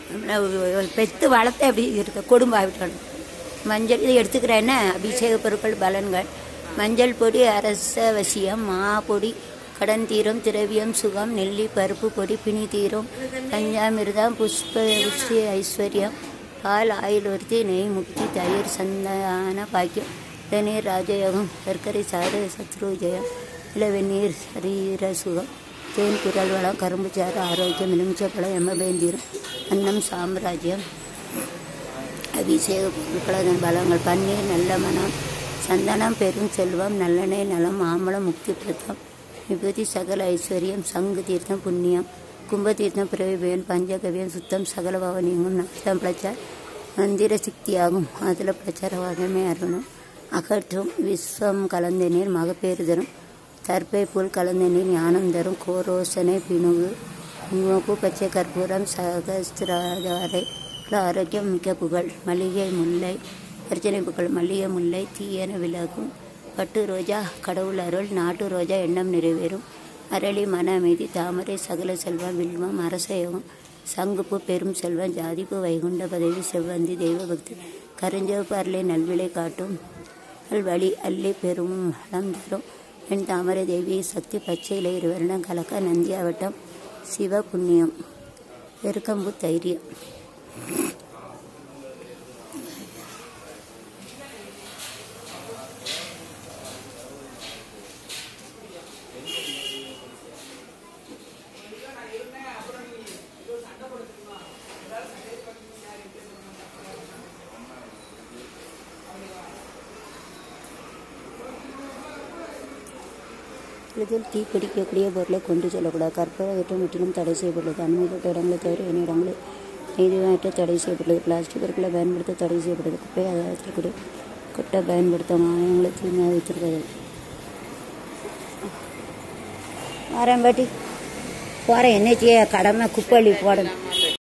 பெத்து வளர்த்த அப்படி இருக்க கொடும்பாவிட்டணும் மஞ்சள் இதை எடுத்துக்கிறேன்னா அபிஷேக பொருட்கள் பலன்கள் மஞ்சள் பொடி அரசவசியம் மா பொடி கடன் தீரும் திரவியம் சுகம் நெல்லி பருப்பு பொடி பிணி தீரும் பஞ்சாமிர்தம் புஷ்ப புஷ்டி ஐஸ்வர்யம் பால் ஆயில் வர்த்தி நெய் முக்தி தயிர் சந்தான பாக்கியம் இளநீர் ராஜயோகம் சர்க்கரை சாறு சத்ரு ஜெயம் இளவெந்நீர் சரீர சுகம் தேன் குரல் வளம் கரும்பு சாறு ஆரோக்கியம் எலுமிச்சப்பழம் எம்மபேந்தீரும் அன்னம் சாம்ராஜ்யம் அபிஷேக பொருட்கள் பலங்கள் பன்னீர் நல்ல மனம் சந்தனம் பெரும் செல்வம் நல்லெண்ணெய் நலம் மாம்பழம் முக்தி பிரதம் விபூதி சகல ஐஸ்வர்யம் சங்கு தீர்த்தம் புண்ணியம் கும்ப தீர்த்தம் பிறவிபயன் பஞ்சகவியம் சுத்தம் சகல பவனியங்கும் நாட்டம் பிழைச்சார் மந்திர சித்தியாகும் அதில் பிரச்சாரவாதமே அருணும் அகற்றும் விஸ்வம் கலந்த நீர் மகப்பேறு தரும் தற்பை புல் கலந்த நீர் ஞானம் தரும் கோரோசனை பிணுகு குங்குமப்பூ பச்சை கற்பூரம் சகஸ்திராதாரை ஆரோக்கியம் மிக்க புகழ் மல்லிகை முல்லை அர்ச்சனை புகழ் மல்லிகை முல்லை தீயன விலகும் பட்டு ரோஜா கடவுள் அருள் நாட்டு ரோஜா எண்ணம் நிறைவேறும் அரளி மன அமைதி தாமரை சகல செல்வம் வில்வம் அரச யோகம் சங்குப்பு பெரும் செல்வம் ஜாதிப்பு வைகுண்ட பதவி செவ்வந்தி தெய்வ பக்தி கருஞ்சவப்பு அரளை நல்விலை காட்டும் வழி அள்ளி பெரும் வளம் தரும் பெண் தாமரை தேவி சக்தி பச்சை இலை இருவரிடம் கலக்க நந்தியாவட்டம் சிவ புண்ணியம் பெருக்கம்பு தைரியம் இதில் தீ பிடிக்கக்கூடிய பொருளை கொண்டு செல்லக்கூடாது கற்பூர வெட்டும் முற்றிலும் தடை செய்யப்பட்டுள்ளது அனுமதிக்கப்பட்ட இடங்களை தவிர ஏனைய இடங்களில் நீதிமன்ற தடை செய்யப்பட்டுள்ளது பிளாஸ்டிக் பொருட்களை பயன்படுத்த தடை செய்யப்பட்டது குப்பை ஆதாரத்தில் கூட கொட்டை பயன்படுத்த மாநிலங்களை தூய்மையாக வைத்திருக்கிறது வரேன் பாட்டி போகிறேன் என்ன செய்ய கடமை குப்பள்ளி போடணும்